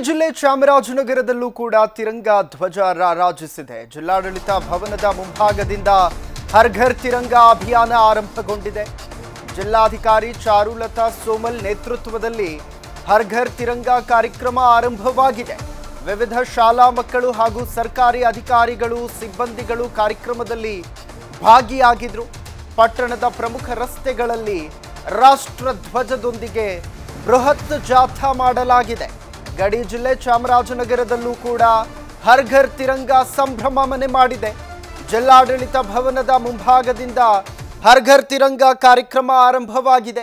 ಜಿಲ್ಲೆ ಚಾಮರಾಜನಗರದಲ್ಲೂ ಕೂಡ ತಿರಂಗ ಧ್ವಜ ರಾರಾಜಿಸಿದೆ ಜಿಲ್ಲಾಡಳಿತ ಭವನದ ಮುಂಭಾಗದಿಂದ ಹರ್ ಘರ್ ತಿರಂಗ ಅಭಿಯಾನ ಆರಂಭಗೊಂಡಿದೆ ಜಿಲ್ಲಾಧಿಕಾರಿ ಚಾರುಲತಾ ಸೋಮಲ್ ನೇತೃತ್ವದಲ್ಲಿ ಹರ್ ಘರ್ ತಿರಂಗ ಕಾರ್ಯಕ್ರಮ ಆರಂಭವಾಗಿದೆ ವಿವಿಧ ಶಾಲಾ ಮಕ್ಕಳು ಹಾಗೂ ಸರ್ಕಾರಿ ಅಧಿಕಾರಿಗಳು ಸಿಬ್ಬಂದಿಗಳು ಕಾರ್ಯಕ್ರಮದಲ್ಲಿ ಭಾಗಿಯಾಗಿದ್ರು ಪಟ್ಟಣದ ಪ್ರಮುಖ ರಸ್ತೆಗಳಲ್ಲಿ ರಾಷ್ಟ್ರ ಧ್ವಜದೊಂದಿಗೆ ಬೃಹತ್ ಜಾಥಾ ಮಾಡಲಾಗಿದೆ ಗಡಿ ಜಿಲ್ಲೆ ಚಾಮರಾಜನಗರದಲ್ಲೂ ಕೂಡ ಹರ್ ಘರ್ ತಿರಂಗ ಸಂಭ್ರಮ ಮನೆ ಮಾಡಿದೆ ಜಿಲ್ಲಾಡಳಿತ ಭವನದ ಮುಂಭಾಗದಿಂದ ಹರ್ ಘರ್ ತಿರಂಗ ಕಾರ್ಯಕ್ರಮ ಆರಂಭವಾಗಿದೆ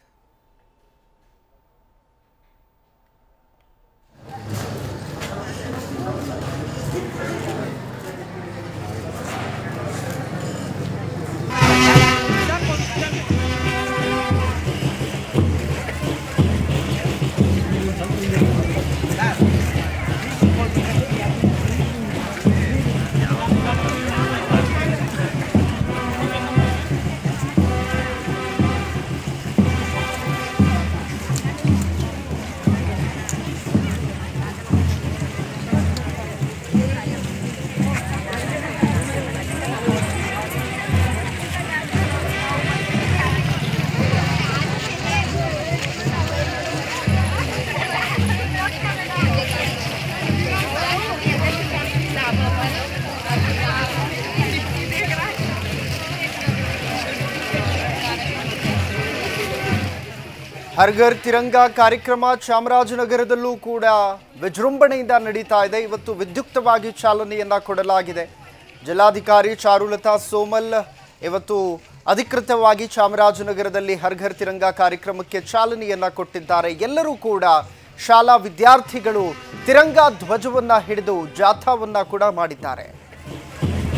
ಹರ್ ಘರ್ ತಿರಂಗ ಕಾರ್ಯಕ್ರಮ ಚಾಮರಾಜನಗರದಲ್ಲೂ ಕೂಡ ವಿಜೃಂಭಣೆಯಿಂದ ನಡೀತಾ ಇದೆ ಇವತ್ತು ವಿದ್ಯುಕ್ತವಾಗಿ ಚಾಲನೆಯನ್ನ ಕೊಡಲಾಗಿದೆ ಜಿಲ್ಲಾಧಿಕಾರಿ ಚಾರುಲತಾ ಸೋಮಲ್ ಇವತ್ತು ಅಧಿಕೃತವಾಗಿ ಚಾಮರಾಜನಗರದಲ್ಲಿ ಹರ್ ಘರ್ ತಿರಂಗ ಕಾರ್ಯಕ್ರಮಕ್ಕೆ ಚಾಲನೆಯನ್ನ ಕೊಟ್ಟಿದ್ದಾರೆ ಎಲ್ಲರೂ ಕೂಡ ಶಾಲಾ ವಿದ್ಯಾರ್ಥಿಗಳು ತಿರಂಗ ಧ್ವಜವನ್ನ ಹಿಡಿದು ಜಾಥಾವನ್ನ ಕೂಡ ಮಾಡಿದ್ದಾರೆ